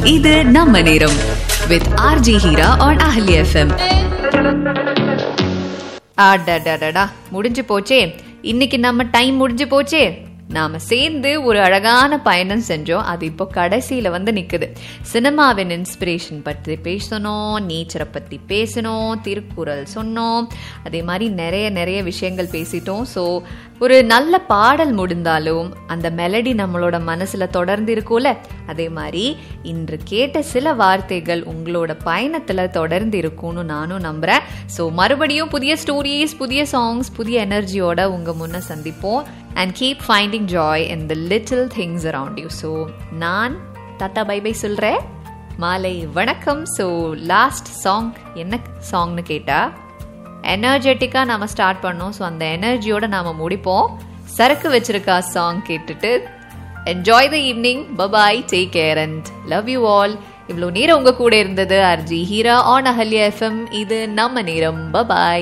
இது நம்ம நேரம் with RJ Heera on Ahalya FM அடடடடா முடிஞ்சு போச்சே இன்னைக்கு நம்ம டைம் முடிஞ்சு போச்சே நாம சேர்ந்து ஒரு அழகான பயணம் செஞ்சோம் அது இப்போ கடைசியில வந்து நிக்குது சினிமாவின் இன்ஸ்பிரேஷன் பற்றி பேசணும் நேச்சரை பத்தி பேசணும் திருக்குறள் சொன்னோம் அதே மாதிரி நிறைய நிறைய விஷயங்கள் பேசிட்டோம் ஸோ ஒரு நல்ல பாடல் முடிந்தாலும் அந்த மெலடி நம்மளோட மனசுல தொடர்ந்து இருக்கும்ல அதே மாதிரி இன்று கேட்ட சில வார்த்தைகள் உங்களோட பயணத்துல தொடர்ந்து இருக்கும்னு நானும் நம்புறேன் ஸோ மறுபடியும் புதிய ஸ்டோரிஸ் புதிய சாங்ஸ் புதிய எனர்ஜியோட உங்க முன்ன சந்திப்போம் and keep finding joy in the little things around you so நான் டாட்டா பை பை சொல்றேன் மாலை வணக்கம் ஸோ லாஸ்ட் சாங் என்ன சாங்னு கேட்டா எனர்ஜெட்டிக்காக நாம ஸ்டார்ட் பண்ணோம் ஸோ அந்த எனர்ஜியோட நாம முடிப்போம் சரக்கு வச்சிருக்கா சாங் கேட்டுட்டு enjoy the evening bye bye take care and love you all இவ்வளோ நேரம் உங்க கூட இருந்தது RJ Heera on Ahalya FM இது நம்ம நேரம் பபாய்